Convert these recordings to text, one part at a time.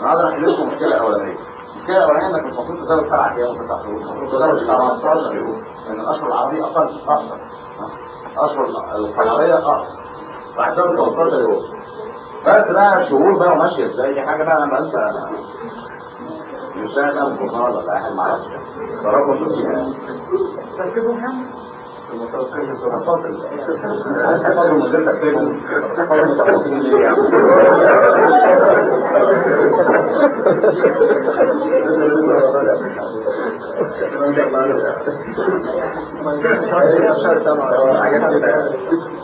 انا اقدر احل لكم مشكله اولانيه المشكله الاولانيه انك مش المفروض تزود سبع ايام وتسع شهور المفروض تزود 15 يوم لان الاشهر العربيه اقل اكثر الاشهر القمريه اقصر فهتزود 15 يوم بس بقى الشهور بقى وماشيه ازاي دي حاجه بقى لما انت مش فاهم انا الجمهور ولا اي حاجه معرفش صراحه انتوا فيها يعني فاصل فاصل من غير تكتبهم فاصل متفقين ليه يعني حاجات كده يعني.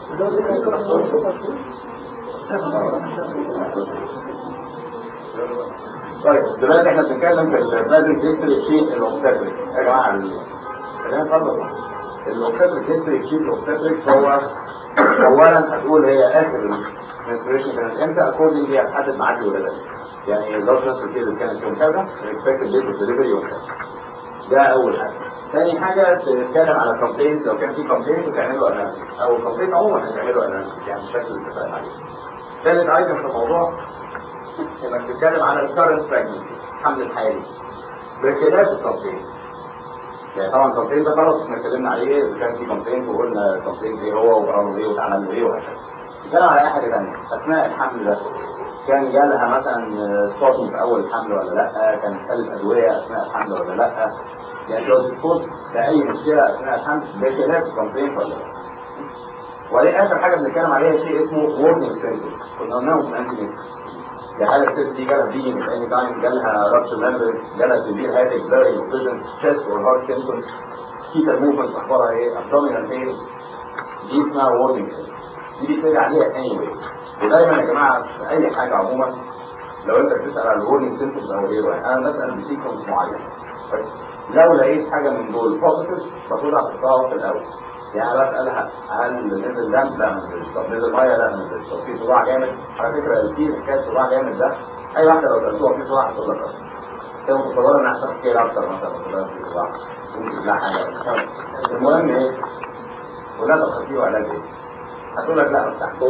طيب دلوقتي احنا بنتكلم في البريزنت هيستوري شيت الاوبستريكس يا جماعه ال- خلينا نفضل الاوبستريك هيستوري شيت الاوبستريكس هو اولا هتقول هي اخر menstruation كانت امتى اكوردنج هتحدد ميعاد الولاده يعني البلاد بريشر كده كانت يوم كذا الاكسبكتد ديت اوف ديليفري يوم كذا ده اول حاجه ثاني حاجه تتكلم على كومبلينت لو كان في كومبلينت وتعملوا اناليسيس او كومبلينت عموما هتعملوا اناليسيس يعني بشكل اللي اتفقنا عليه ثالث ايتم في الموضوع انك تتكلم على الكارنت بريجنسي الحمل الحالي بخلاف الكومبلينت يعني طبعا الكومبلينت ده خلاص احنا اتكلمنا عليه اذا كان في كومبلينت وقلنا الكومبلينت ايه هو وقررنا ايه واتعمل له ايه وهكذا نتكلم على اي حاجه ثانيه اثناء الحمل ده كان جالها مثلا سبوتنج في اول الحمل ولا لا كانت خدت ادويه اثناء الحمل ولا لا يعني لو تفوت باي مشكله اثناء الحمل بخلاف الكومبلينت ولا لا وبعدين اخر حاجه بنتكلم عليها شيء اسمه وورنينج سيمبتوم كنا قلناهم في الانتي يعني هل الست دي جالها بين في اني تايم جالها رابشر ممبرز جالها سيفير هاتك بلاري فيجن تشيست اور هارت سيمبتومز كيتر موفمنت اخبارها ايه ابدومينال ايه دي اسمها وورنينج دي بيسال عليها اني واي ودايما يا جماعه في اي حاجه عموما لو انت بتسال على الورنينج سيمبتومز او غيره يعني انا بسال بسيكونس معين طيب، لو لقيت حاجه من دول بوزيتيف باخدها احطها في الاول يعني بسألها هل نزل دم؟ لا ما نزلش، طب نزل ميه؟ لا ما نزلش، طب في صداع جامد؟ على فكره في حكايه صداع جامد ده اي واحده لو سالتوها في صداع هتقول لك اه. هي متصوره انها هتحكي لها اكتر مثلا تقول لها في صداع ممكن لا حاجه المهم ايه؟ ولا طب في علاج ايه؟ هتقول لك لا بس تحت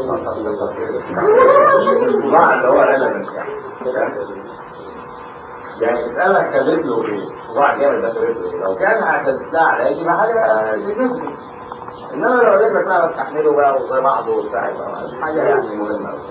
الصداع اللي هو ريليفنت يعني فاهم؟ يعني اسألها خدت له ايه؟ صداع جامد ده خدت له ايه؟ لو كان اعتدت لها علاج يبقى حاجه significant. انما لو قلت لك لا بستحمله بقى وزي بعضه وبتاع يبقى مش حاجه يعني مهمه أوي.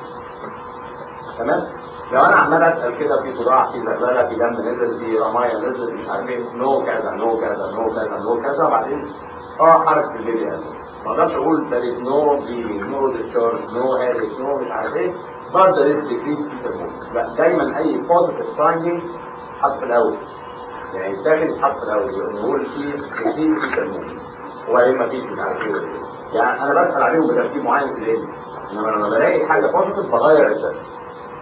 تمام؟ لو انا عمال اسال كده في صداع في زغلله في دم نزل في رمايه نزل مش عارف ايه نو كذا نو كذا نو كذا نو كذا وبعدين اه حركه البيبي قال ما اقدرش اقول there is no bleeding no discharge no headache no مش عارف ايه but there is decreased fetal movement لا دايما اي positive finding حط في الاول يعني يتاخد يتحط في الاول يقول في decreased fetal movement وبعدين ما فيش مش عارف ايه ولا إيه. يعني انا بسال عليهم بترتيب معين في العلم انما لما بلاقي حاجه بوزيتيف بغير الترتيب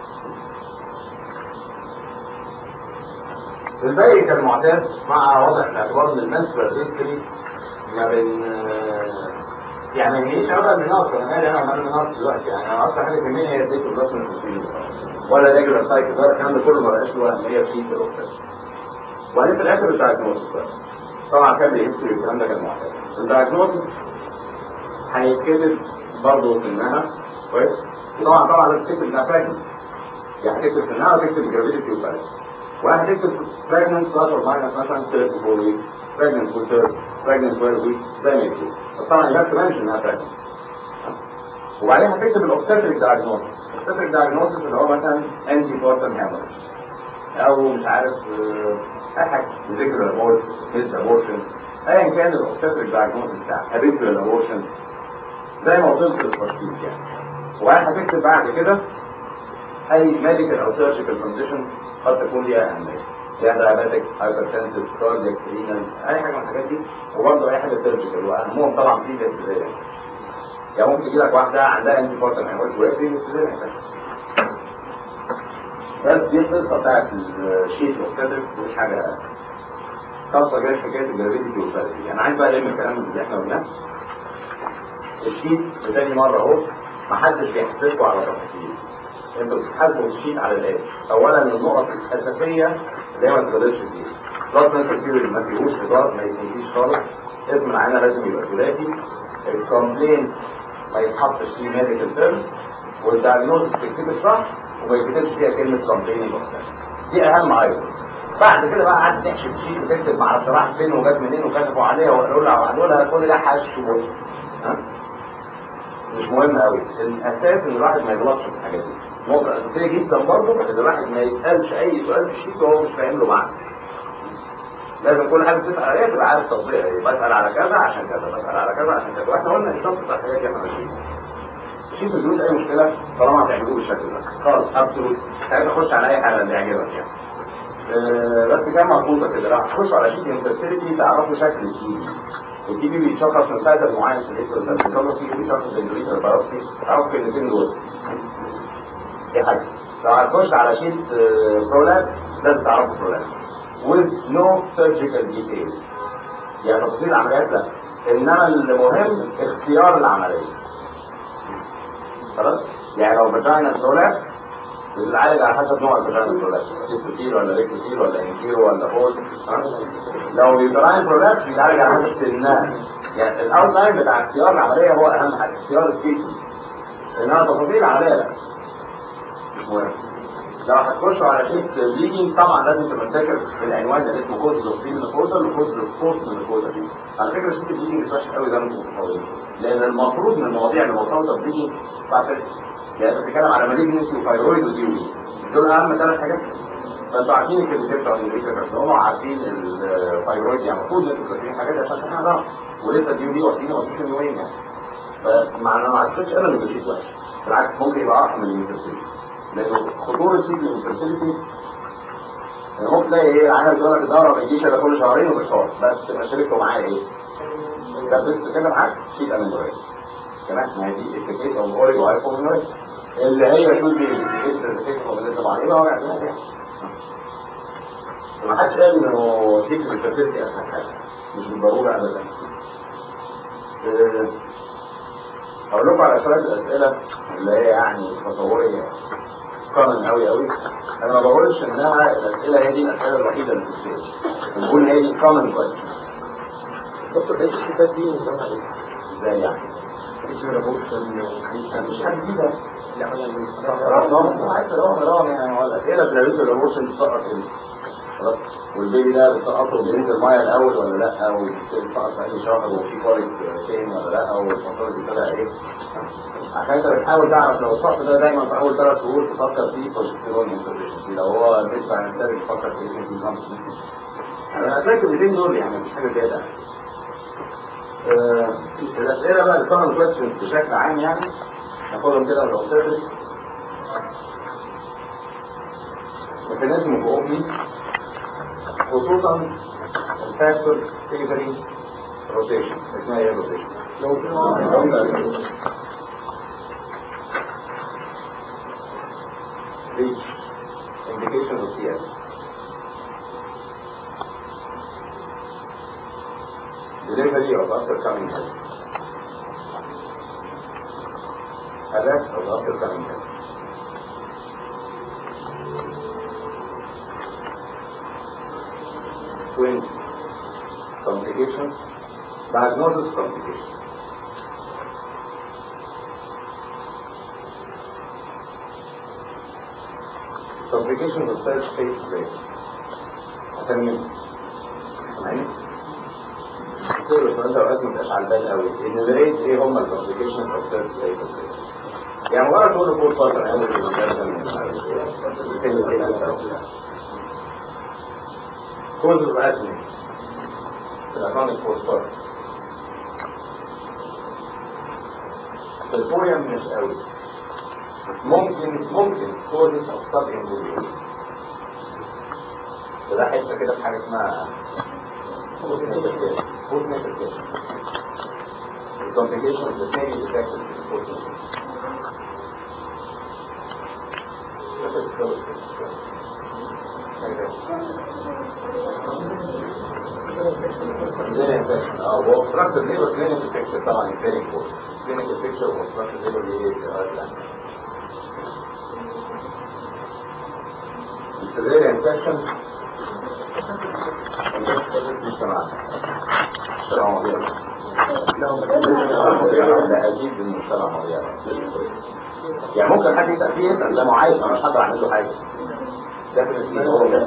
الباقي كان معتاد مع وضع الاعتبار ان المنسترال هيستوري ما بين يعني ما يهمنيش ابدا المناط انا مالي انا ومال المناط دلوقتي يعني انا اكتر حاجه تهمني هي الديت اوف ولا ريجولار سايكل ده الكلام ده كله ما بقاش له اهميه في الاوبشن وبعدين في الاخر الدايجنوستس بقى طبعا كان الهيستوري والكلام ده كان معتاد الدايجنوستس هيتكتب برضه سنها كويس طبعا طبعا لازم تكتب انها فاجن يعني هتكتب سنها وتكتب جرافيتي وفاجن وهتكتب pregnant plus or minus مثلا 34 weeks pregnant with third pregnant 12 weeks زي ما يكتب بس طبعا you have to mention انها pregnant وبعدين هتكتب الاوبستريك diagnosis الاوبستريك diagnosis اللي هو مثلا anti partum hemorrhage او مش عارف آه، اي حاجه particular abortion missed abortion ايا كان الاوبستريك diagnosis بتاع habitual abortion زي ما وصلت للتشخيص يعني وبعدين هتكتب بعد كده اي medical او surgical condition قد تكون ليها اهميه يا diabetic hypertensive cardiac renal اي حاجه من الحاجات دي وبرضه اي حاجه surgical واهمهم طبعا في الاستدلال يعني ممكن تجي لك واحده عندها انتي بارتن هيموريج وهي في الاستدلال بس دي القصه بتاعت الشيت والسيتريك مش حاجه خاصه غير حكايه الجرافيتي والفاليدي يعني عايز بقى الم الكلام اللي احنا قلناه الشيت بتاني مره اهو محدش بيحسبكوا على تفاصيل انتوا بتحاسبوا الشيت على الآتي اولا النقط الاساسيه اللي هي ما تغلطش فيها راس ناس كتير ما فيهوش هزار ما يتنسيش خالص اسم العينه لازم يبقى ثلاثي الكومبلين ما يتحطش فيه ميديكال تيرمز والدايجنوستس تكتب صح وما يكتبش فيها كلمه كومبيننج دي اهم ايتمز بعد كده بقى قعدت تحشي في شيء وتكتب ما اعرفش راح فين وجت منين وكشفوا عليها وقالوا لها وقالوا لها كل ده حش وبص ها مش مهم قوي الاساس ان الواحد ما يغلطش في الحاجات دي نقطه اساسيه جدا برضه ان الواحد ما يسالش اي سؤال في الشيت وهو مش فاهم له معنى لازم كل حاجه بتسال عليها تبقى عارف تطبيقها ايه بسال على كذا عشان كذا بسال على كذا عشان كذا واحنا قلنا الشرط بتاع الحاجات دي احنا ماشيين الشيت ما فيهوش اي مشكله طالما هتعملوه بالشكل ده خالص ابسولوت ساعتها خش على اي حاجه اللي يعجبك يعني أه بس كان مظبوطه كده راح تخشوا على شيت انفيرتيليتي تعرفوا شكل التي والتي بي بيتشخص من فاتر معين في الالكتروسيرفيسولوجي بيتشخص بالاندوريتال بايوبسي تعرفوا الكلمتين دول دي حاجه لو هتخش على شيت برولابس لازم تعرفوا برولابس with no surgical details يعني تفاصيل العمليات لا انما المهم اختيار العمليه خلاص يعني لو فاجينا برولابس بتتعالج على حسب نوع الفاجينا برولابس سيستوسيل ولا ريكوسيل ولا انكيرو ولا هول لو يوتراين برولابس بيتعالج على حسب سنها يعني الاوتلاين بتاع اختيار العمليه هو اهم حاجه اختيار التريتمنت انما تفاصيل العمليه لا مش مهم لو هتخشوا على شيت بليدنج طبعا لازم تبقى فاكر العنوان اللي اسمه كوز اوف بري مينوبوزال وكوز اوف بوست مينوبوزال على فكره شيت البليدنج مش وحش قوي زي ما انتم متصورين لان المفروض من المواضيع اللي مرتبطه بليدنج بتاعت يعني انت بتتكلم على مالجنسي وفايرويد وديوري دول اهم ثلاث حاجات فانتوا عارفين الكلمتين بتوع الامريكا كارسينوما وعارفين الفايرويد يعني المفروض انتوا فاكرين حاجات عشان احنا نعرف ولسه ديوري واخدين واخدين من يومين يعني فمعنى ما اعتقدش ابدا انه شيء وحش بالعكس ممكن يبقى ارحم من الانفيرتيليتي لانه خطوره شيء الانفيرتيليتي ممكن تلاقي ايه العيال بتقول لك الدوره ما يجيش الا كل شهرين وبتحط بس تبقى شركته معاه ايه؟ ده بس كده معاك شيت امينوريا كمان ما هي دي الكيس او اوريج وهايبومينوريا اللي هي شو دي الكيس او اللي طبعا ايه بقى وجع دماغ يعني ما حدش قال انه شيت الانفيرتيليتي اسهل حاجه مش بالضروره ابدا هقول لكم على شويه الاسئله اللي هي يعني تصوري كومن قوي قوي انا ما بقولش انها الاسئله هي دي الاسئله الوحيده اللي بتتسال بقول هي دي كومن كويشن دكتور ايه الشتات دي نظامها ايه؟ ازاي يعني؟ ايش ريبورشن مش حاجه جديده اللي حاجه اللي رقم عايز رقم رقم يعني هو الاسئله في لعبه الريبورشن بتسقط امتى؟ خلاص والبيبي ده بتسقطه بينزل ميه الاول ولا لا وبتسقط في اي شهر وفي كواليت فين ولا لا والمصاري دي طلع ايه عشان انت بتحاول تعرف لو الشخص ده دايما في اول ثلاث شهور تفكر فيه بروجستيرون انترفيشن لو هو بيدفع انسان تفكر في اسم في كام يعني هتلاقي الكلمتين دول يعني مش حاجه زياده آه، الاسئله بقى الكومن كويشن بشكل عام يعني ناخدهم كده من الاوبسيرفري ميكانيزم اوف خصوصا الفاكتور فيفري روتيشن اسمها ايه روتيشن؟ reach indication of fear. Delivery of after coming help. Arrest of after coming help. Twin complications, diagnosis complications. complications of third stage brain. أسميه سامعني؟ كتير بس انت اوقات ما تبقاش على البال قوي انيميريت ايه هم الكومبليكيشنز اوف ثيرد ستيج يعني مجرد تقول له كود فتره يعني كوز اوف ادمي الاتونيك بوست البويم مش قوي بس ممكن ممكن كوزز اوف سب امبوليزم وده حته كده في حاجه اسمها فوت نيتركيشن فوت نيتركيشن الكومبليكيشنز اللي بتيجي ديتكتد في الفوت نيتركيشن اه هو obstructed liver clinical picture طبعا very important clinical picture of obstructed liver دي ايه السيفيريان سيكشن مش تمام مجتمع مضيع لا اكيد المجتمع مضيع يعني ممكن حد يسال فيه يسال زي ما هو عايز ما مش حد عامل له حاجه ده بالنسبه هو اللي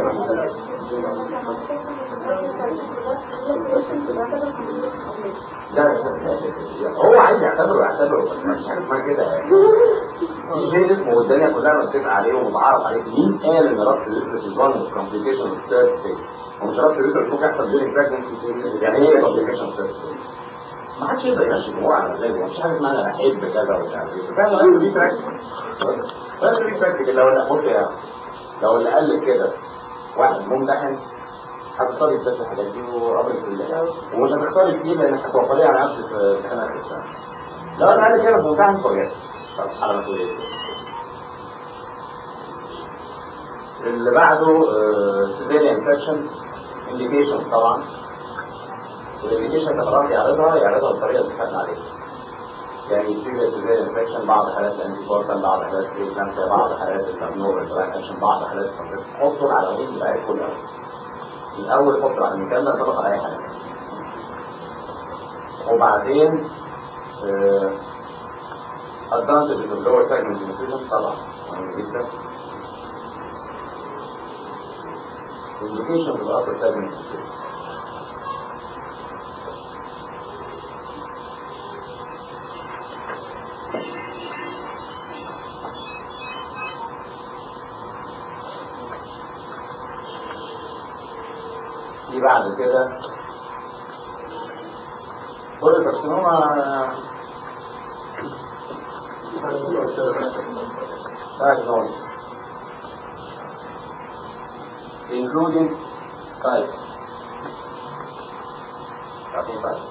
لا هو عايز يعتبره يعتبره بس ما فيش حاجه اسمها كده يعني في شيء اسمه والدنيا كلها متفق عليه ومتعارف عليه مين قال ان ربط اليوترس از وان كومبليكيشن اوف ثيرد ستيج هو مش ربط اليوترس ممكن يحصل ديورنج بريجنسي يعني ايه كومبليكيشن اوف ثيرد ستيج ما حدش يقدر يمشي الامور على مزاجه ما فيش حاجه اسمها انا بحب كذا ومش عارف ايه فاهم انت دي براكتيك فانت دي براكتيك لو لا بص يا لو اللي قال لك كده واحد ممتحن هتختاري ازاي الحاجات دي وامرك بالله ومش هتختاري كتير لانك هتوفريها على نفسك في امتحان اخر السنه لو انا قال كده في ممتحن فرجعت طب على مسؤوليتي اللي بعده سيزيريان سكشن انديكيشن طبعا والانديكيشن خلاص يعرضها يعرضها بالطريقه اللي اتفقنا عليها يعني يبتدي سيزيريان سكشن بعض حالات الانتي بورتال بعض حالات الكلامسيا بعض حالات الابنورمال بلان اكشن بعض حالات حطوا العناوين بتاعتكم الاول الاول حط على المكان ده طبق اي حاجه وبعدين advantages of lower segment incision طبعا مهم جدا implications of upper segment incision دي بعد كده كل الكارسينوما diagnosis including types عارفين types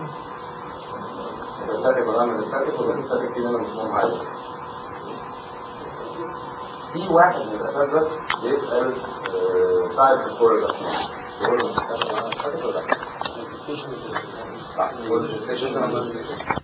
الستاتيك ولا من الستاتيك ولا الستاتيك في منهم اسمهم عادي في واحد من الاساتذه بيسال تايب الكورة يقول له الستاتيك ولا لا؟ صح يقول له الستاتيك ولا لا؟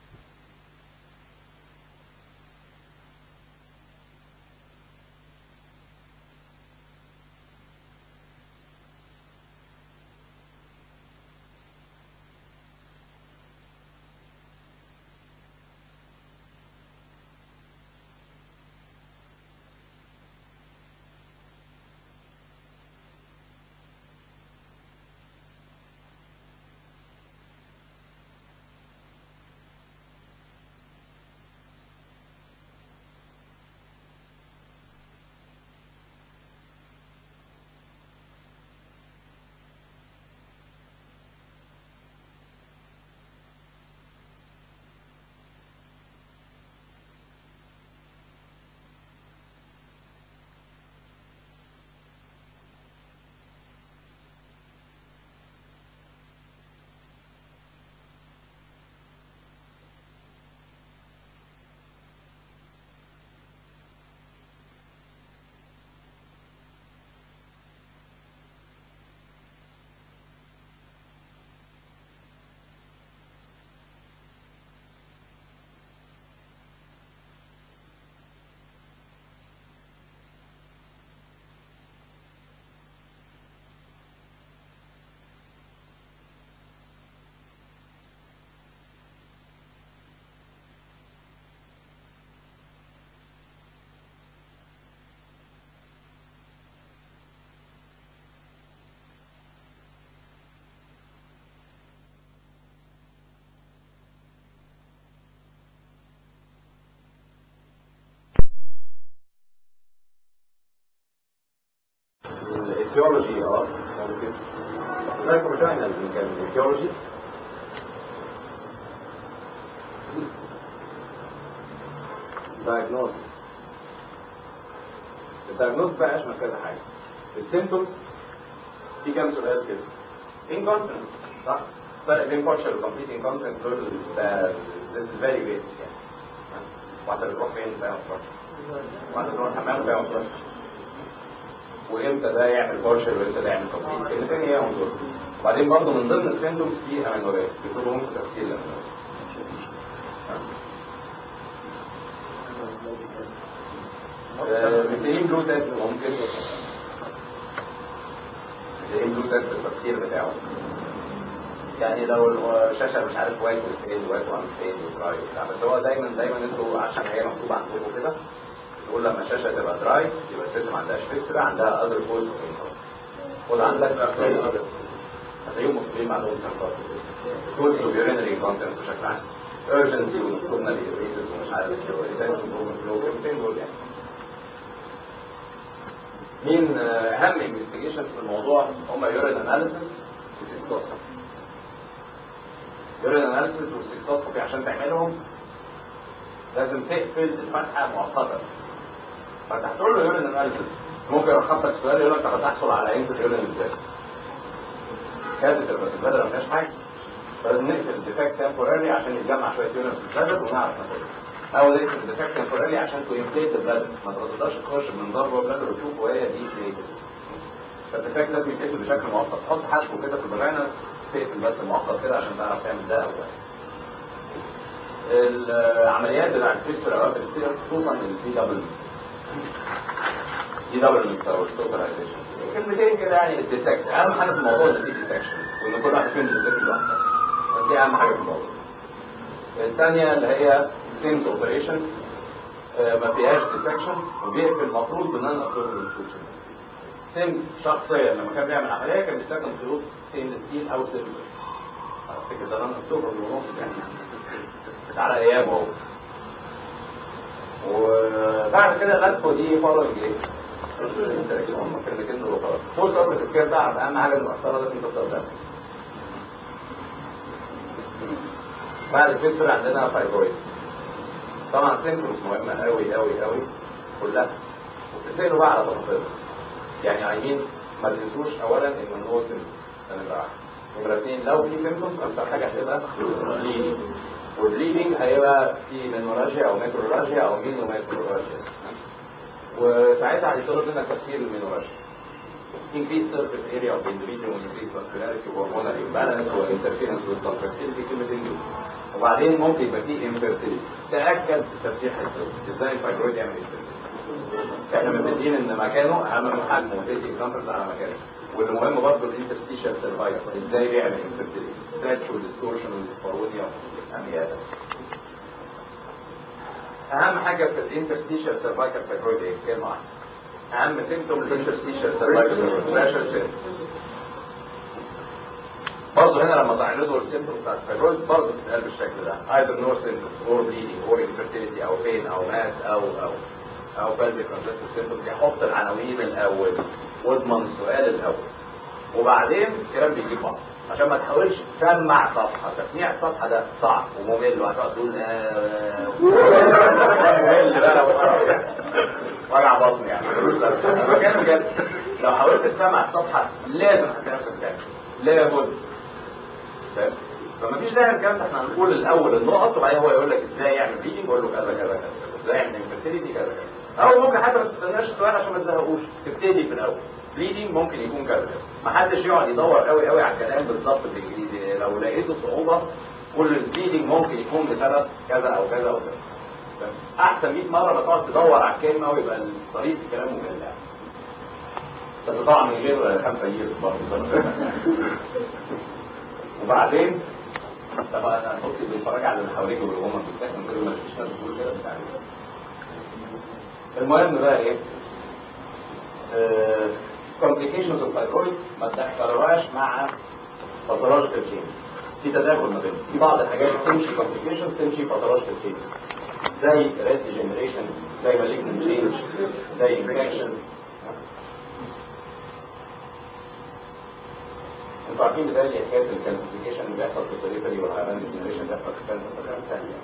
الثيولوجي اه ممكن فاكر بتاعنا اللي كان الثيولوجي دايجنوز الدايجنوز بقى يشمل كذا حاجه السيمتومز في كام سؤال كده انكونتنس صح فرق بين partial وكمبليت انكونتنس دول ده this is very basic يعني واحده بتروح فين بقى واحده تروح الحمام بقى وامتى ده يعمل بارشل وامتى ده يعمل كومبليت الاثنين ايه دول وبعدين برضه من ضمن السيمتومز في امينورات بيطلبوا ممكن تفسير الامينورات محتاجين بلو تيست ممكن محتاجين بلو تيست التفسير بتاعه يعني لو الشاشه مش عارف وايت فين وايت وان فين ودراي وبتاع بس هو دايما دايما انتوا عشان هي مكتوبه عندكم كده تقول لما الشاشه تبقى دراي يبقى الست ما عندهاش فكره عندها اذر كوز خد عندك هتلاقيهم مكتوبين بعدهم كان كوز ويورينري كونتنت بشكل عام urgency ونكتبنا ريسز ومش عارف ايه retention overflow كلمتين دول يعني مين اهم انفستيجيشنز في الموضوع هم يورين اناليسيس وسيستوسكوبي يورين اناليسيس والسيستوسكوبي عشان تعملهم لازم تقفل الفتحه مؤقتا فانت هتقول له يورين اناليسيس ممكن يرخص لك سؤال يقول لك طب هتحصل على انت اليورين ازاي؟ كاتب بس البدله ما فيهاش حاجه لازم نقفل الديفكت تمبوراري عشان يتجمع شويه يورين في البلد ونعرف ناخدها او نقفل الديفكت تمبوراري عشان تو انفليت البلد ما تقدرش تخش من ضربه بلد وتشوف وهي دي انفليتد فالديفكت لازم يتقفل بشكل مؤقت تحط حشو كده في الفاجينا تقفل بس مؤقت كده عشان تعرف تعمل ده او ده العمليات بتاعت الفيستر او السير خصوصا الدي دبل دي دبل او التوتاليزيشن كلمتين كده يعني الديسكت اهم حاجه في الموضوع ان في ديسكشن وان كل واحد فيهم ديسكت لوحده دي اهم حاجه في الموضوع الثانيه اللي هي سيمز اوبريشن ما فيهاش ديسكشن وبيقفل المفروض بنان ابسوربل سيمز شخصيا لما كان بيعمل عمليه كان بيستخدم خيوط ستينلس ستيل او سيلفر افتكر ده نان ابسوربل ونص يعني على ايامه هو وبعد كده لاتفو دي فولوينج ايه؟ هم كلمتين دول وخلاص فورس اوف التفكير ده اهم حاجه المؤثره لازم تفضل ده بعد الفيستر عندنا فايبرويد طبعا سيمبتومز مهمه قوي قوي قوي كلها وبتسالوا بقى على تفاصيلها يعني عايزين ما تنسوش اولا ان هو سيمبتوم نمره واحد نمره اثنين لو في سيمبتومز اكتر حاجه هتبقى بليدنج والبليدنج هيبقى في مينوراجيا او ميكروراجيا او مينو ميكروراجيا وساعتها هيطلب منك تفسير المينوراجيا increase surface area of the individual increase vascularity hormonal imbalance وinterference with contractility كلمتين دول وبعدين ممكن يبقى فيه infertility تأكد تفتيح السيرفس ازاي الفايبرويد يعمل infertility احنا متفقين ان مكانه اهم من حجمه وتدي اكزامبلز على مكانه واللي مهم برضه الانترستيشال سيرفايكل ازاي بيعمل infertility ستريتش وديستورشن وديسبارونيا يعني اهم حاجه في الانترستيشال سيرفايكال فايبرويد ايه كلمه واحده اهم سيمتوم الانترستيشال سيرفايكال فايبرويد برضه هنا لما تعرضوا السيمتوم بتاع الفايبرويد برضه بتتقال بالشكل ده either no symptoms or bleeding or infertility او pain او mass او او او pelvic congestive symptoms يحط العناوين الاول واضمن السؤال الاول وبعدين الكلام بيجيب بعض عشان ما تحاولش تسمع صفحه تسميع الصفحه ده صعب وممل وهتقعد تقول ممل بقى وجع بطن يعني انا كان بجد لو حاولت تسمع الصفحه لازم هتنفس تاني لابد فاهم فما فيش داعي الكلام ده احنا هنقول الاول النقط وبعدين هو يقول لك ازاي يعمل بليدنج يقول له كذا كذا كذا ازاي يعمل انفيرتيليتي كذا كذا او ممكن حتى ما تستناش السؤال عشان ما تزهقوش تبتدي في الاول بليدنج ممكن يكون كذا ما حدش يقعد يدور قوي قوي على الكلام بالظبط بالانجليزي لو لقيته صعوبه كل البليدنج ممكن يكون بسبب كذا او كذا او كذا احسن 100 مره ما تقعد تدور على الكلمه ويبقى طريقه الكلام ممل يعني بس طبعا من غير خمسه ييرز برضه وبعدين طبعا انا بصي بنتفرج على اللي حواليك واللي هم بيتكلموا كل ما تشتغل كل كده بتاع المهم بقى ايه كومبليكيشنز اوف فايبرويد ما تدخلوهاش مع باثولوجيكال تشينج في تداخل ما بينهم في بعض الحاجات تمشي كومبليكيشن تمشي باثولوجيكال تشينج زي ريد ديجنريشن زي مالجنت تشينج زي انفكشن انتوا عارفين بتهيألي حكايه الكالسيفيكيشن اللي بيحصل في البريفري والهايبان ديجنريشن بيحصل في الكانسر ده كلام ثاني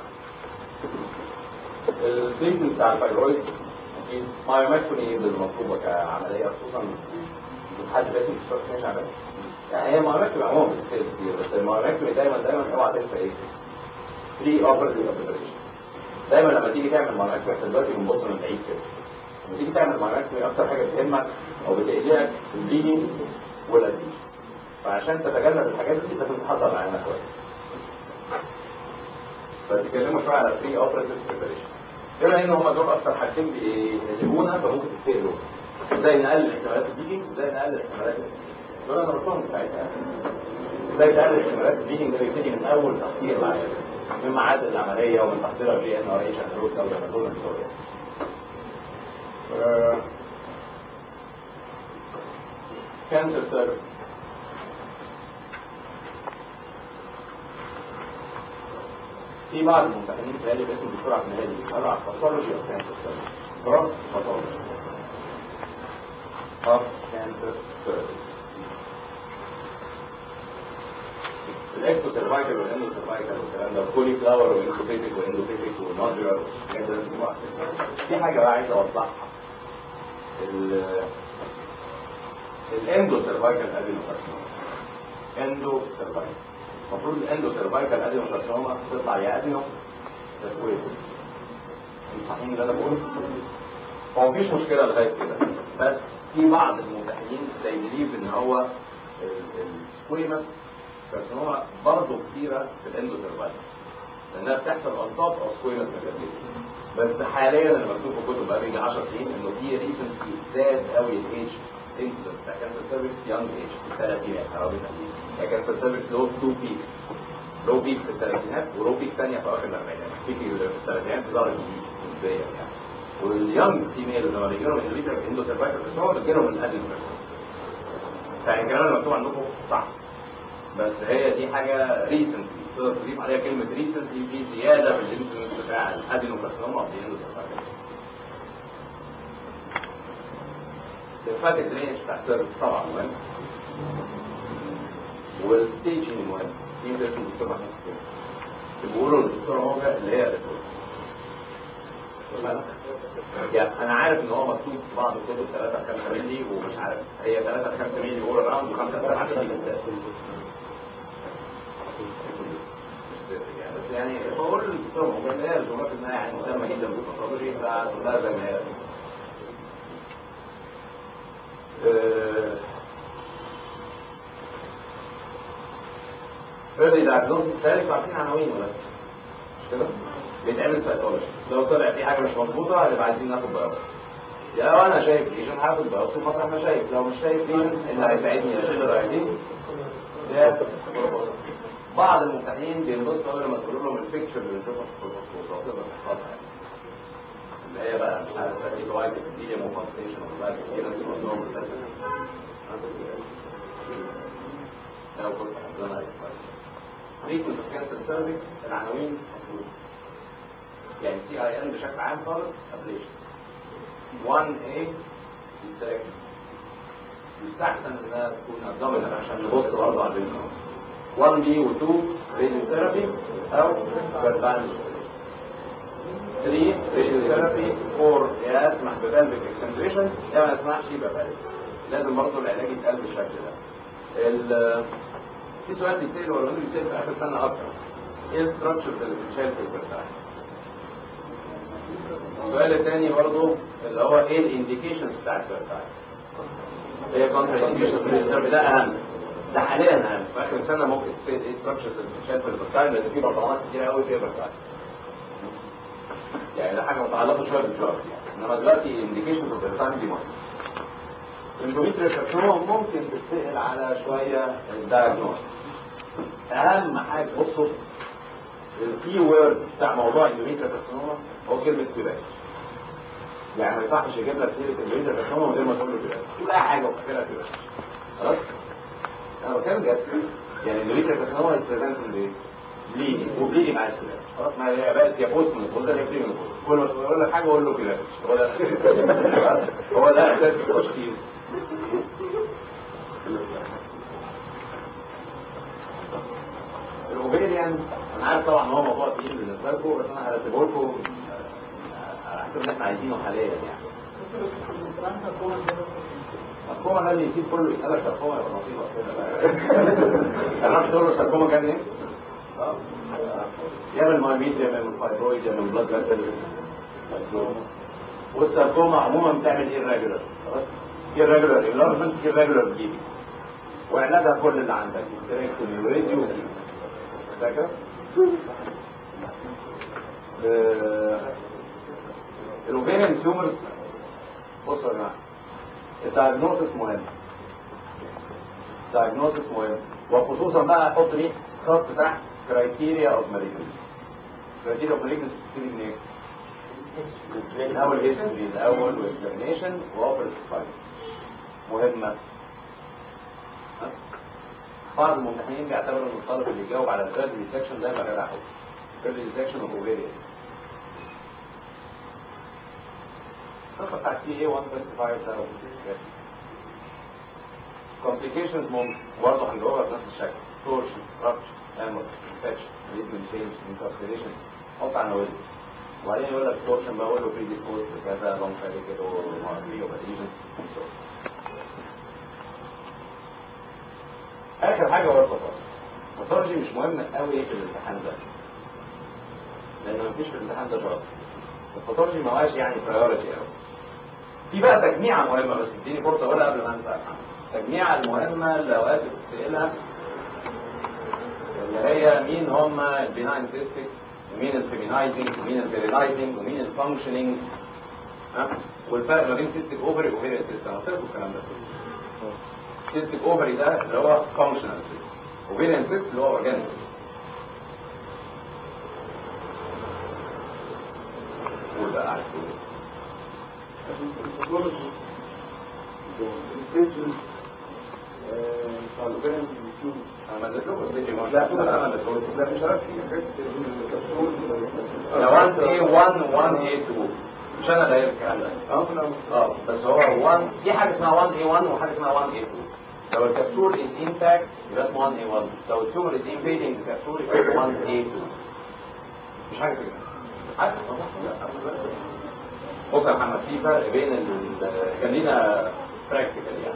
التريتمنت بتاع الفايبرويد في مايوماكتومي بالمطلوبه كعمليه خصوصا حد اسمه دكتور مش عارف يعني هي مايوماكتومي عموما بتفرق كتير بس المايوماكتومي دايما دايما اوعى تنسى ايه؟ بري اوبرتيف اوبريشن دايما لما تيجي تعمل مايوماكتومي احنا دلوقتي بنبص من بعيد كده لما تيجي تعمل مايوماكتومي اكتر حاجه بتهمك او بتقلقك البليدنج والاديشن فعشان تتجنب الحاجات دي لازم تحضر العينه كويس فتكلموا شويه على بري اوبرتيف بريبريشن بما ان هم دول اكتر حاجتين بيقلقونا فممكن تسالوا ازاي نقلل احتمالات البيجنج ازاي نقلل احتمالات دول انا قلتهم ساعتها ازاي تقلل احتمالات البليدنج ده بيبتدي من اول تحضير العمليه من ميعاد العمليه ومن تحضيرها جي ان ار اتش اندروز او جنرال الدكتور كانسر سيرفيس في بعض الممتحنين بيتهيألي باسم الدكتور عبد الهادي بيسألوا على الباثولوجي اوف كانسر سيرفيس جراس باثولوجي اوف كانسر سيرفيس الاكتو سيرفايكال والاندو سيرفايكال والكلام ده والكولي فلاور والاندوفيتك والاندوفيتك والمارجرال والحاجات دي لازم تبقوا عارفينها. في حاجه بقى عايز اوضحها ال- الاندو سيرفايكال ادينوكارسينوما اندو سيرفايكال المفروض الاندو سيرفايكال ادينوكارسينوما تطلع يا ادينو يا سويس انتوا صحيحين اللي انا بقوله؟ هو مفيش مشكله لغايه كده بس في بعض الممتحنين they believe ان هو السكويمس كارسينوما برضه كتيره في الاندو سيرفايكال لانها بتحصل اون توب اوف سكويمس ميكانيزم بس حاليا اللي مكتوب في كتب بقى يجي 10 سنين انه في ريسنتلي زاد قوي الايدج انسلنس بتاع كانسر سيرفيس يونج ايج في الثلاثينات حوالي يعني كانسر سيرفيس له تو بيكس لو بيك في الثلاثينات ولو بيك ثانيه في اواخر الاربعينات بيك اللي في الثلاثينات ظهر جديد نسبيا يعني واليونج فيميل لما بيجي لهم اندوميتريال اندو سيرفايكال هو بيجي لهم الادل يعني الكلام اللي مكتوب عندكم صح بس هي دي حاجه ريسنتلي تقدر تضيف عليها كلمه ريسنتلي في زياده في الانسولين بتاع الادينوكارسينوما او الاندوسيرفايكال الفاتك درينج بتاع السيرفس طبعا مهم والستيجنج مهم مين ده اسمه الدكتور محمود حسين بيقولوا للدكتور موجة اللي هي الدكتور يعني انا عارف ان هو مكتوب في بعض الكتب 3 ل 5 مللي ومش عارف هي 3 ل 5 مللي اول راوند و5 ل 7 مللي بس يعني بقول للدكتور موجة ان هي الجملات انها يعني مهمه جدا بالباثولوجي فكلها زي ما هي early diagnosis ثالث عارفين عناوين ولا مش كده؟ بيتعمل سايكولوجي لو طلع في حاجه مش مظبوطه هنبقى عايزين ناخد بايوبسي يا لو انا شايف ليجن هاخد بايوبسي مطرح ما شايف لو مش شايف ليجن اللي هيساعدني اشيل الرايتين ده بعض الممتحنين بينبسطوا قوي لما تقول لهم البيكتشر اللي بنشوفها في البروسكوب تقدر تحفظها يعني اللي هي بقى مش عارف بس وايت ابيثيليوم وكونستيشن ولايت ابيثيليوم وابنورمال بس لو كنت حافظها هيبقى كويس تريتمنت اوف كانسر سيرفيس العناوين مفروض يعني سي اي ان بشكل عام خالص ابليشن 1 a hysterectomy يستحسن انها تكون ابدومينال عشان نبص برضه على البيزنس 1 b و 2 راديوثيرابي او فيرتايل 3 راديوثيرابي 4 يا اسمح ببلفيك اكسنتريشن يا ما اسمحش ببلفيك لازم برضه العلاج يتقال بالشكل ده ال- في سؤال بيتسال ولا مين بيتسال في اخر سنه اكتر ايه الستراكشر اللي بتتشال في الفيرتايل السؤال الثاني برضه اللي هو ايه الانديكيشنز بتاع الفيرتايل هي كونترا انديكيشن ده اهم ده حاليا اهم في اخر السنه ممكن تسال ايه ستراكشرز اللي بتتشال في الفيرتايل لان في برطمانات كتير قوي فيها فيرتايل يعني ده حاجه متعلقه شويه بالجراس انما دلوقتي انديكيشنز اوف الفيرتايل دي مهمه الاندوميتريال كارسينوما ممكن تتسال على شويه الدايجنوز اهم حاجه بصوا الكي وورد بتاع موضوع الاندوميتريال كارسينوما هو كلمه كباش يعني ما يصحش يجيب لك سيره الاندوميتريال كارسينوما من غير ما تقول له كباش تقول اي حاجه وفاكرها كباش خلاص انا بتكلم جد يعني الاندوميتريال كارسينوما يستخدم في الايه؟ بليدنج وبليدنج عايز كده خلاص ما هي بقت يا بوست من البوست يا بري من البوست كل ما تقول لك حاجه قول له كده هو ده هو ده اساس التشخيص الاوفيريان انا عارف طبعا هو موضوع تقيل بالنسبه لكم بس انا هرتبه لكم على حسب اللي احنا عايزينه حاليا يعني السركوما ده اللي يسيب كله يسألك سركوما يبقى نصيبك كده بقى تعرفش تقول له السركوما كان ايه؟ اه يا من المايميد يا من الفايبرويد يا من البلاد فيسل والسركوما عموما بتعمل ايه الريجولار خلاص irregular enlargement irregular bleeding وعلاجها كل اللي عندك hysterectomy وراديو فاكر؟ الاوفيريان تيومرز بصوا يا جماعه الدايجنوستس مهم الدايجنوستس مهم وخصوصا بقى احط ليه خط تحت كرايتيريا اوف مالجنسي كرايتيريا اوف مالجنسي بتبتدي من ايه؟ الاول هيستوري الاول واكزامينيشن واوبر فايل مهمه ها؟ بعض الممتحنين بيعتبروا ان الطالب اللي يجاوب على الثيرد ديتكشن ده يبقى جدع الثيرد ديتكشن اوف اوفيريا القصه بتاعت سي اي 125 ده complications ممكن برضه هنجاوبها بنفس الشكل torsion rupture hemorrhage infection treatment change incarceration حط عناوين وبعدين يقول لك torsion بقى اقول له predisposed لكذا long carried or adhesion اخر حاجه هو الباثولوجي الباثولوجي مش مهم قوي في الامتحان ده لان مفيش في الامتحان ده شرط الباثولوجي ما هواش يعني برايورتي قوي في بقى تجميعه مهمه بس اديني فرصه اقولها قبل ما انسى التجميعه المهمه اللي اوقات بتسالها اللي هي مين هم البيناين سيستيك ومين الفيمينايزنج ومين الفيرينايزنج ومين الفانكشننج ها والفرق ما بين سيستيك اوفري واوفيريان سيستم انا قلت لكم الكلام ده سيستيك اوفري ده اللي هو فانكشنال سيستم اوفيريان سيست اللي هو اورجانيك قول بقى عارف ايه انا ما اديت لكم ستيج ما لا انا ما اديت لكم لا مش عارف ده 1 a 1 1 a 2 مش انا اللي قايل الكلام ده اه بس هو 1 في حاجه اسمها 1 a 1 وحاجه اسمها 1 a 2 لو الكبسول از انتاكت يبقى اسمه 1 a 1 لو التيومر از انفيدنج الكبسول يبقى 1 a 2 مش حاجه كده حاجه بص يا محمد في فرق بين ال كان لينا براكتيكال يعني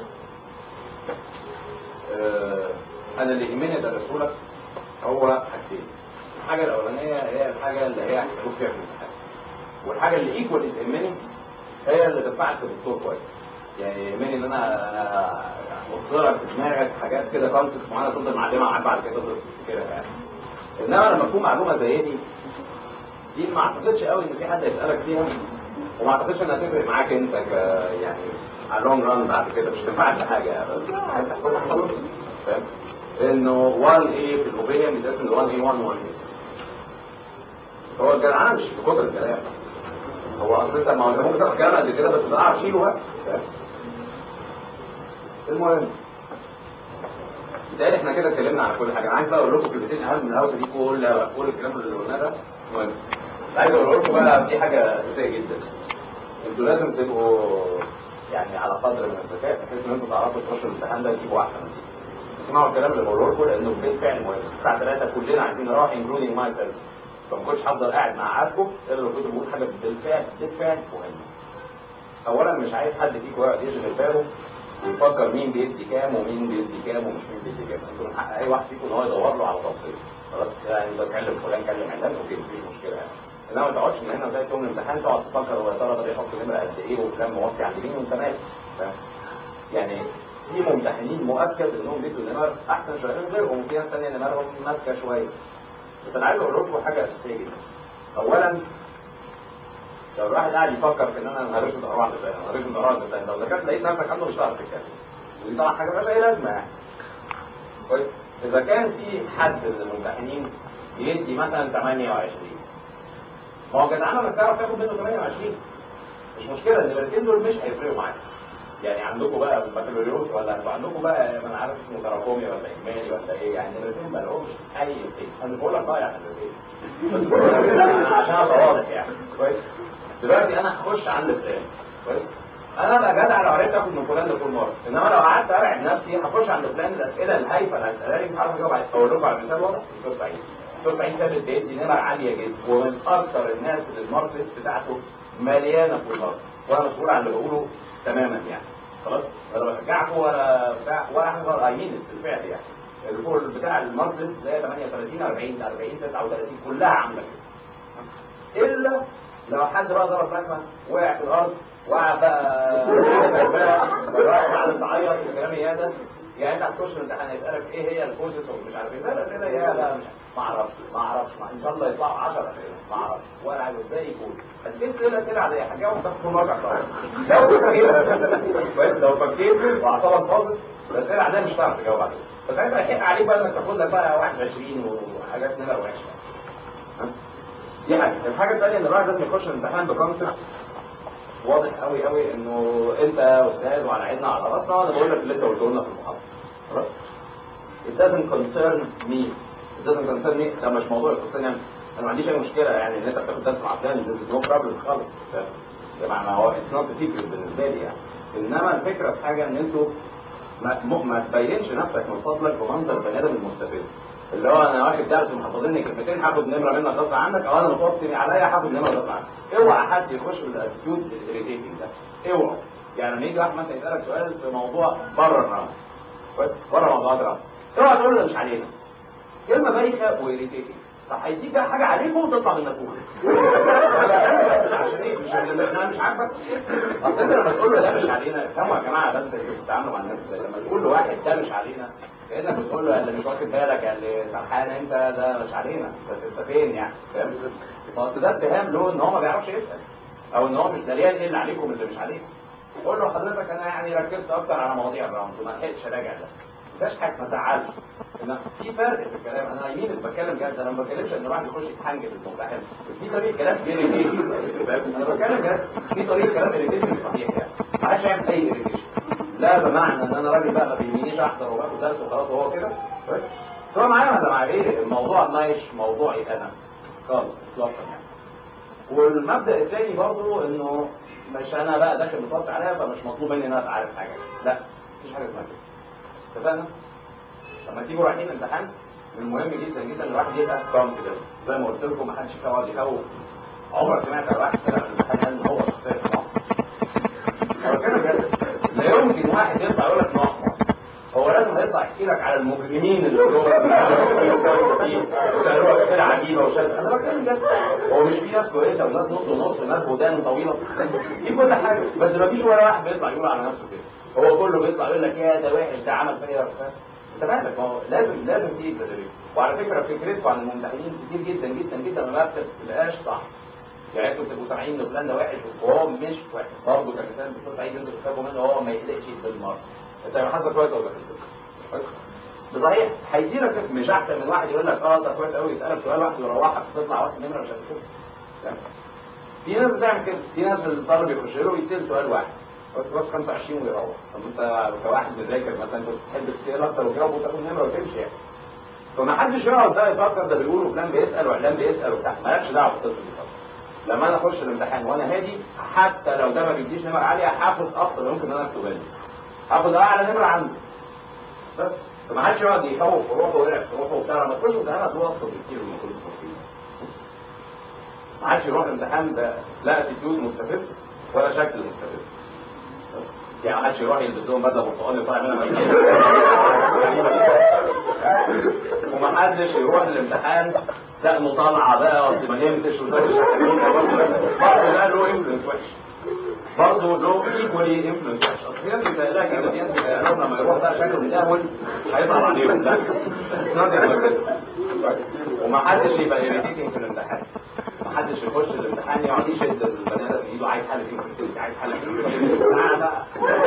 آه، انا اللي يهمني ادرسه لك هو حاجتين الحاجه الاولانيه هي الحاجه اللي هي هتشوف فيها في الامتحان والحاجه اللي ايكوال تهمني هي اللي تنفعك كدكتور كويس يعني يهمني ان انا احط لك في دماغك حاجات كده كونسبت معينه تفضل معلمها معاك بعد كده تفضل تفتكرها يعني انما لما تكون معلومه زي دي دي ما اعتقدش قوي ان في حد يسالك فيها وما اعتقدش انها تفرق معاك انت ك يعني على اللونج ران بعد كده مش تنفعك بحاجه يعني بس فاهم انه 1 a في الاوبيا بيتقسم ل 1 a 1 1 a هو الجدعنه مش في كتر الكلام هو اصل انت ما هو انت ممكن تاخد كلام قد كده بس تعرف تشيله بقى فاهم المهم ده احنا كده اتكلمنا على كل حاجه انا عايز بقى اقول لكم كلمتين اهم من الهوسه دي كلها كل الكلام اللي قلناه ده مهم عايز اقول لكم بقى دي حاجه اساسيه جدا انتوا لازم تبقوا يعني على قدر من الذكاء بحيث ان انتوا تعرفوا تخشوا الامتحان ده تجيبوا احسن نتيجه اسمعوا الكلام اللي بقوله لكم لانه بالفعل مهم الساعه 3 كلنا عايزين نروح انكلودينج ماي سيلف فما كنتش هفضل قاعد مع قعدكم الا لو كنت بقول حاجه بالفعل بالفعل مهمه اولا مش عايز حد فيكم يقعد يشغل باله ويفكر مين بيدي كام ومين بيدي كام ومش مين بيدي كام انتوا من حق اي واحد فيكم ان هو يدور له على تفصيل خلاص يعني بتكلم فلان كلم علان اوكي مفيش مشكله يعني انما ما تقعدش من هنا لغايه يوم الامتحان تقعد تفكر هو يا ترى ده بيحط نمره قد ايه وفلان موصي على اليمين وانت مالك فاهم؟ يعني في ممتحنين مؤكد انهم بيدوا نمر احسن شويه من غيرهم وفي ناس ثانيه نمرهم ماسكه شويه بس انا عايز اقول لكم حاجه اساسيه جدا اولا لو الواحد قاعد يفكر في ان انا هرش ضرورة عند فلان هرش ضرورة عند فلان لو ذكرت لقيت نفسك عنده مش هتعرف تتكلم ودي طبعا حاجه مالهاش اي لازمه يعني كويس اذا كان في حد من الممتحنين يدي مثلا 28 ما هو جدعانه انك تعرف تاخد منه 28 مش مشكله النمرتين دول مش هيفرقوا معاك يعني عندكم بقى بكالوريوس ولا انتوا عندكم بقى ما انا عارف اسمه تراكمي ولا اجمالي ولا ايه يعني النمرتين ما لهمش اي قيمه انا مش بقول لك ضايع النمرتين بس بقول لك أنا عشان ابقى واضح يعني كويس دلوقتي انا هخش عند فلان كويس انا ابقى جدع لو عرفت اخد من فلان لكل مره انما لو قعدت ارعب نفسي هخش عند فلان الاسئله الهايفه اللي هتسالها لي مش عارف اجاوب عليها اقول لكم على مثال واضح دكتور سعيد دكتور سعيد ثابت بيدي نمر عاليه جدا ومن اكثر الناس اللي الماركت بتاعته مليانه في الارض وانا مسؤول عن اللي بقوله تماما يعني خلاص ولا بشجعكم ولا بتاع ولا حاجه غير ايمين بالفعل يعني الفول بتاع الماركت زي 38 40 40 39 كلها عامله كده الا لو حد بقى ضرب ركمه وقع في الارض وقع بقى وقع قاعد تعيط وكلام يا ده يعني انت هتخش الامتحان يسالك ايه هي الكوزس ومش عارف ايه لا لا يا لا مش ما اعرفش ما اعرفش ان شاء الله يطلعوا 10 اسئله ما اعرفش ولا عارف ازاي يكون هتجيب اسئله اسئله عاديه هتجاوب تاخد كل مرجع طبعا لو فكيت كويس لو فكيت واعصابك باظت الاسئله عاديه مش هتعرف تجاوب عليها فساعتها هيحق عليك بقى انك تاخد لك بقى 21 وحاجات نمر وحشه ها؟ دي حاجه الحاجه الثانيه ان الواحد لازم يخش الامتحان بكونسبت واضح قوي قوي انه انت استاذ وعلى عيننا على راسنا وانا بقول لك اللي انت قلته لنا في المحاضره خلاص It doesn't concern me It doesn't concern me ده مش موضوع يخصني انا انا ما عنديش اي مشكله يعني ان انت بتاخد درس مع فلان this is no problem خالص طبعا ما هو it's not a secret بالنسبه لي يعني انما الفكره في حاجه ان انتوا ما, م- ما تبينش نفسك من فضلك بمنظر البني ادم المستفز اللي هو انا واخد درس ومحفظني كلمتين هاخد نمره منك غصب عنك او انا متوصي عليا هاخد نمره غصب عنك اوعى حد يخش بالاتيتيود الاريتيتنج ده اوعى يعني لما يجي واحد مثلا يسالك سؤال في موضوع بره الراوند كويس؟ بره موضوع الراوند اوعى تقول له ده مش علينا كلمه بايخه واريتيتنج طب هيديك بقى حاجه عليكم وتطلع من النافوخ عشان ايه مش انا مش عاجبك اصل انت لما تقول له ده مش علينا افهموا يا جماعه بس انتوا بتتعاملوا مع الناس ازاي لما تقول لواحد ده مش علينا كانك بتقول له اللي مش واخد بالك يا اللي سرحان انت ده مش علينا بس انت فين يعني فاهم اصل ده اتهام له ان هو ما بيعرفش يسال او ان هو مش دريان ايه اللي عليكم اللي مش عليكم قول له حضرتك انا يعني ركزت اكتر على مواضيع الراوند وما لحقتش اراجع ده مفيش حاجه ما تزعلش إن في فرق في الكلام انا يمين بتكلم جد انا ما بتكلمش ان الواحد يخش يتحنجل في الممتحن بس في طريقه كلام irritating. انا بتكلم جد في طريقه كلام irritating صحيح يعني ما حدش يعمل اي irritation لا بمعنى ان انا راجل بقى ما بيهمنيش احضر وباخد درس وخلاص وهو كده كويس؟ سواء معايا ولا مع غيري الموضوع مش موضوعي انا خالص اطلاقا يعني والمبدا الثاني برضه انه مش انا بقى داخل متوصي عليها فمش مطلوب مني ان انا ابقى عارف حاجه لا مفيش حاجه اسمها كده اتفقنا؟ لما تيجوا رايحين امتحان من المهم جدا جدا ان الواحد يبقى كونفيدنت زي ما قلت لكم ما حدش يقعد يخوف عمرك سمعت عن واحد طلع من الامتحان قال ان هو شخصيه محمد هو كده بجد لا يمكن واحد يطلع يقول لك محمد هو لازم هيطلع يحكي لك على المجرمين اللي جوه وسالوه اسئله عجيبه وشاذ انا بتكلم جد هو مش في ناس كويسه وناس نص ونص وناس ودان طويله في كل حاجه بس ما فيش ولا واحد بيطلع يقول على نفسه كده هو كله بيطلع يقول لك يا ده وحش ده عمل فيا وبتاع انت مالك ما هو لازم لازم في تدريب وعلى فكره فكرتكم عن الممتحنين كتير جدا جدا جدا ما بتبقاش صح يعني انتوا بتبقوا سامعين ان فلان ده وحش وهو مش وحش برضه كمثال دكتور سعيد انتوا بتخافوا منه هو ما يقلقش بالمره انت يبقى حظك كويس ولا كويس بصحيح هيديلك مش احسن من واحد يقول لك اه ده كويس قوي يسالك سؤال واحد ويروحك تطلع واحد نمره مش هتشوف في ناس بتعمل كده في ناس الطالب يخش له يتسال سؤال واحد تروح 25 ويروح طب انت كواحد مذاكر مثلا كنت تحب تسال اكتر وتجاوب وتاخد نمره وتمشي يعني فما حدش يقعد ده يفكر ده بيقول وفلان بيسال وعلان بيسال وبتاع مالكش دعوه بالقصه دي خالص لما انا اخش الامتحان وانا هادي حتى لو ده ما بيديش نمره عاليه هاخد اقصى ما يمكن ان انا اكتبها لي هاخد اعلى نمره عنده بس فما حدش يقعد يخوف في روحه ويلعب في روحه وبتاع لما تخش الامتحان هتبقى اكتر بكتير من كل تفكير ما حدش يروح الامتحان ده لا اتيتيود مستفز ولا شكل مستفز يعني ما حدش يروح يلبس لهم بدله برتقالي وطالع منها وما حدش يروح الامتحان دقنه طالعه بقى اصل ما نمتش وزي شحاتين برضه ده له انفلونس وحش برضه له ايكولي انفلونس وحش اصل في ناس بتلاقيها كده في ناس بتلاقيها لما يروح بقى شكله متأول هيصعب عليهم لا وما حدش يبقى irritating في الامتحان ما حدش يخش الامتحان يقعد يشد البني ادم في ايده عايز حل فيه في عايز حل فيه تعالى بقى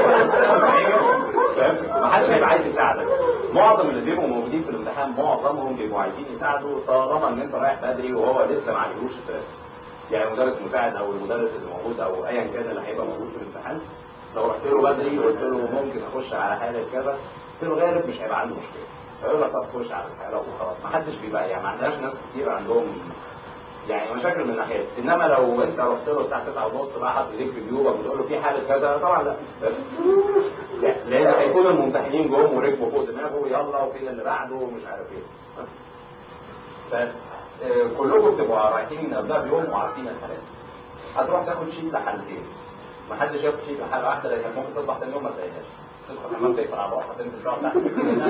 فاهم ما حدش هيبقى عايز يساعدك معظم اللي بيبقوا موجودين في الامتحان معظمهم بيبقوا عايزين يساعدوا طالما ان انت رايح بدري وهو لسه ما عليهوش ستريس يعني مدرس مساعد او المدرس اللي موجود او ايا كان اللي هيبقى موجود في الامتحان لو رحت له بدري وقلت له ممكن اخش على حاله كذا في الغالب مش هيبقى عنده مشكله فيقول لك طب خش على الحاله وخلاص ما حدش بيبقى يعني ما عندناش ناس كتير عندهم يعني مشاكل من ناحيه انما لو انت رحت له الساعه 9 ونص بقى حاطط ايديك في جيوبك وتقول له في حاله كذا طبعا لا بس لان هيكون الممتحنين جم وركبوا فوق دماغه يلا وفين اللي بعده ومش عارف ايه ف كلكم بتبقوا رايحين قبلها بيوم وعارفين الحالات هتروح تاخد شيت لحالتين ما حدش ياخد شيت لحاله واحده لانك ممكن تصبح تاني يوم ما تلاقيهاش تدخل حمام تقفل على روحك تنزل تقعد تحت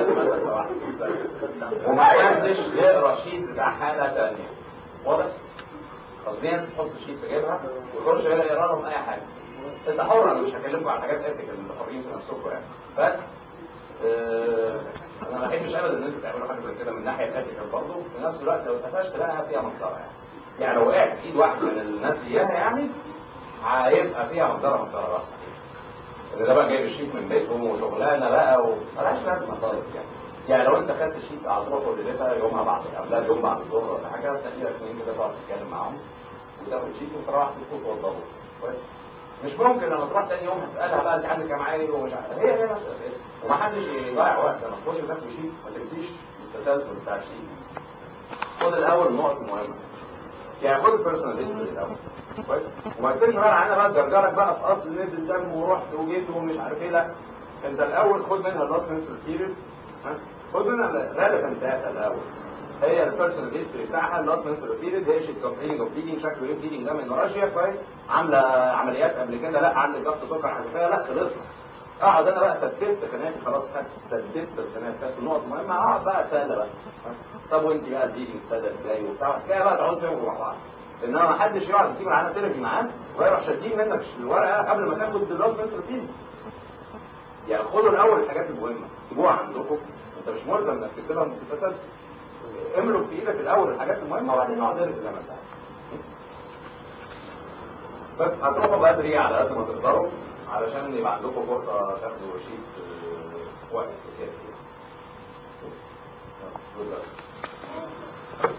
وما حدش يقرا شيت بتاع حاله ثانيه واضح؟ قصديا تحط شيت في جيبها ويخش يقرا لهم اي حاجه انت حر انا مش هكلمكم على حاجات ايثيكال انتوا حرين في نفسكم يعني بس آه انا ما بحبش ابدا ان انتوا تعملوا حاجه زي كده من الناحيه الايثيكال برضه في نفس الوقت لو اتقفشت بقى فيها منظره يعني يعني لو وقعت في ايد واحد من الناس اياها يعني هيبقى فيها منظره منظره بقى ان ده بقى جايب الشيت من بيتهم وشغلانه بقى وملهاش لازمه خالص يعني يعني لو انت خدت شيت على الظهر وليلتها يومها بعد قبلها بيوم بعد الظهر ولا حاجه تلاقي لك اثنين كده تقعد تتكلم معاهم وتاخد شيت وتروح تدخل توضبه كويس مش ممكن لما تروح تاني يوم تسالها بقى انت عندك كام عيل ومش عارف هي هي نفس الاسئله ومحدش يضيع وقت لما تخش تاخد شيت ما تنسيش التسلسل بتاع الشيت خد الاول النقط المهمه يعني خد البيرسونال هيستوري الاول كويس وما تسيبش بقى عنها بقى تجرجرك بقى في اصل نزل دم ورحت وجيت ومش عارف ايه لا انت الاول خد منها اللاست منسترال بيريد خد منها غالبا داتا الاول هي البيرسونال هيستوري بتاعها اللاست منسترال بيريد هي شيت كومبلينج اوف بليدنج شكله ايه بليدنج ده من راشيا كويس عامله عمليات قبل كده لا عندك ضغط سكر حساسيه لا خلصنا اقعد انا بقى ثبتت قناتي خلاص خدت ثبتت القناه كانت النقط مهمه اقعد بقى اتسلى بقى طب وانت بقى تيجي ابتدى ازاي وبتاع كده بقى تقعد فيهم مع بعض انما ما حدش يقعد يسيب العالم تلغي معاه ويروح شادين منك الورقه قبل ما تاخد اللاست منسترال بيريد يعني خدوا الاول الحاجات المهمه اكتبوها عندكم انت مش ملزم انك تكتبها في التسلسل املك في ايدك الاول الحاجات المهمه وبعدين اقعد ارجع زي ما انت عايز. بس هتروحوا بدري على قد ما تقدروا علشان يبقى عندكم فرصه تاخدوا شيت آه، وقت كافي Good luck.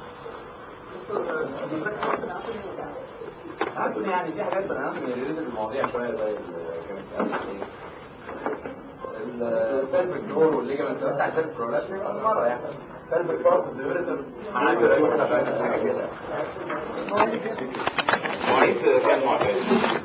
عارفين يعني في حاجات بني ادم ريليتد المواضيع شويه زي ال- كانت السيلفك دور والليجمنت بتاع السيلفك برولاشن مره يعني سيلفك بارت ديفيرتر حاجه كده مواعيد كان معتاد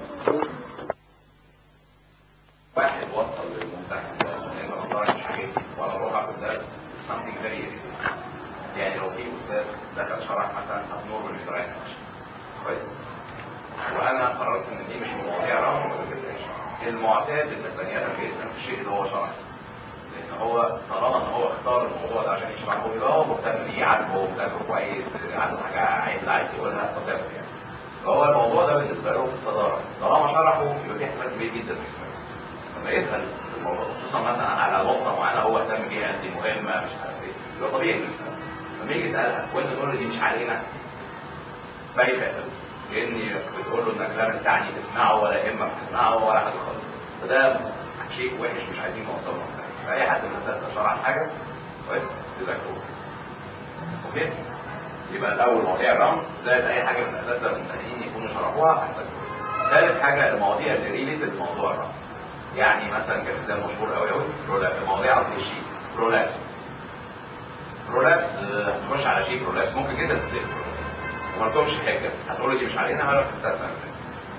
واحد وصل للممتحن ده لان ما طلعش حاجات ولا اروح اخد درس something very irritating. يعني لو في استاذ دخل شرح مثلا هتنور بالميزانيه كويس وانا قررت ان دي مش مواضيع رغم ما بجيبهاش المعتاد ان البني ادم بيسال في الشيء اللي هو شرحه لان هو طالما ان هو اختار الموضوع ده عشان يشرحه يبقى هو مهتم بيه عارفه ومذاكره كويس عنده حاجه عايز عايز يقولها قدامه يعني فهو الموضوع ده بالنسبه له في الصداره طالما شرحه يبقى في احتمال كبير جدا انه يسمعه لما يسال في الموضوع خصوصا مثلا على نقطه معينه هو اهتم بيها دي مهمه مش عارف ايه يبقى طبيعي انه يسالها لما يجي يسالها وانت تقول له دي مش علينا بايخه قوي لاني بتقول له انك لا مستعني تسمعه ولا يهمك تسمعه ولا حاجه خالص فده شيء وحش مش عايزين نوصله فاي حد من الناس شرح حاجه كويس تذاكروه اوكي يبقى الاول مواضيع الرمز زائد اي حاجه من الاساتذه الممتحنين يكونوا شرحوها هتذاكروها ثالث حاجه المواضيع اللي ريليتد لموضوع الرمز يعني مثلا كمثال مشهور قوي قوي المواضيع قصدي الشيء برولابس برولابس آه، هتخش على شيء برولابس ممكن جدا تذاكر وما تقولش حاجه هتقول لي دي مش علينا ولا خدتها السنه اللي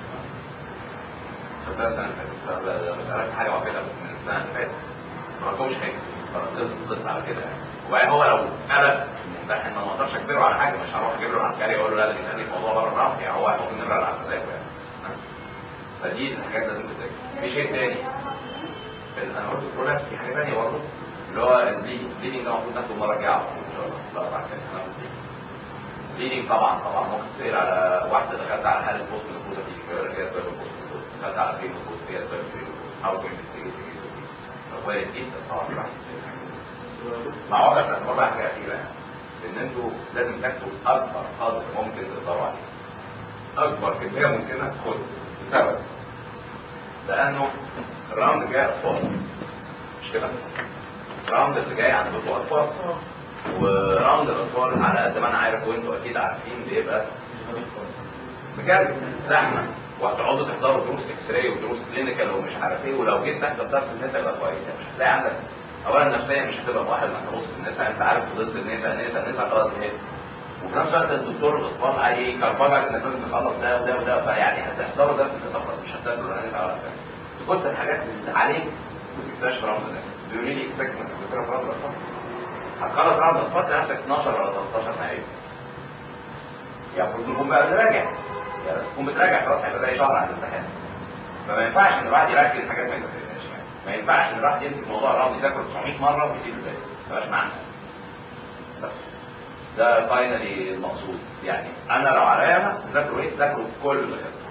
فاتت خدتها السنه اللي فاتت بسالك حاجه واحده من السنه اللي فاتت ما تقولش حاجه خلاص خلص خلص على كده يعني وبعدين هو لو قلب الممتحن ما اقدرش اجبره على حاجه مش هروح اجيب له العسكري اقول له لا ده بيسالني في موضوع بره الرمح يعني هو المفروض نبرر على مزاجه يعني فدي الحاجات لازم تتذاكر في شيء تاني انا قلت برولابس في حاجه تانيه برضه اللي هو البليدنج البليدنج ده المفروض ناخده المره الجايه على طول ان شاء الله لا بعد كده انا بليدنج طبعا طبعا ممكن تسال على واحده دخلت على حاله بوست نفوذه في فيها سبب بوست نفوذ دخلت على بري نفوذ فيها سبب بري نفوذ هاو تو انفستيجيت كويس جدا طبعا راح مع وضع في الاعتبار بقى حاجه اخيره يعني ان انتوا لازم تاخدوا اكبر قدر ممكن تقدروا عليه اكبر كميه ممكنه خد لسبب لانه الراوند جاي اطفال مش كده الراوند اللي جاي عندكم اطفال وراوند الاطفال على قد ما انا عارف وانتوا اكيد عارفين بيبقى بجد زحمه وهتقعدوا تحضروا دروس اكس راي ودروس كلينيكال ومش عارف ايه ولو جيت تحضر درس النساء يبقى كويس يعني مش هتلاقي عندك اولا نفسيا مش هتبقى مؤهل انك تبص في النساء انت عارف ضد النساء النساء النساء خلاص زهقت وفي نفس الوقت الدكتور الاطفال هيكربجك انك لازم تخلص ده وده وده فيعني هتحضروا درس النساء خلاص مش هتذاكروا لا نساء ولا بتاع بس كنت الحاجات اللي عليك ما جبتهاش في راوند النساء بيقولوا لي اكسبكت انك تذاكرها في راوند الاطفال هتخلص راوند الاطفال تلاقي نفسك 12 ولا 13 نهائي يعني المفروض تكون بقى بتراجع يعني تكون بتراجع خلاص هيبقى باقي شهر على الامتحان فما ينفعش ان الواحد يركز حاجات ما يذاكرهاش يعني ما ينفعش ان الواحد يمسك موضوع الراوند يذاكره 900 مره ويسيب الباقي ما بقاش معنى بس. ده فاينلي المقصود يعني انا لو عليا انا تذاكروا ايه؟ تذاكروا كل اللي خدتوه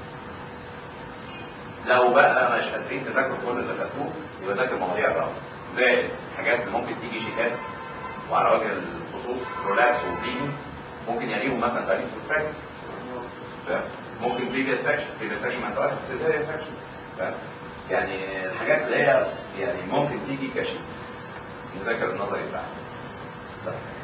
لو بقى مش قادرين تذاكروا كل اللي خدتوه يبقى ذاكر مواضيع الراوند زائد الحاجات اللي ممكن تيجي شيكات وعلى وجه الخصوص رولابس وبليدنج ممكن يليهم مثلا باريس وفراكس ممكن بريفيس سكشن بريفيس سكشن ما انت سيزاريان سكشن يعني الحاجات اللي هي يعني ممكن تيجي كشيتس نذاكر النظري بتاعنا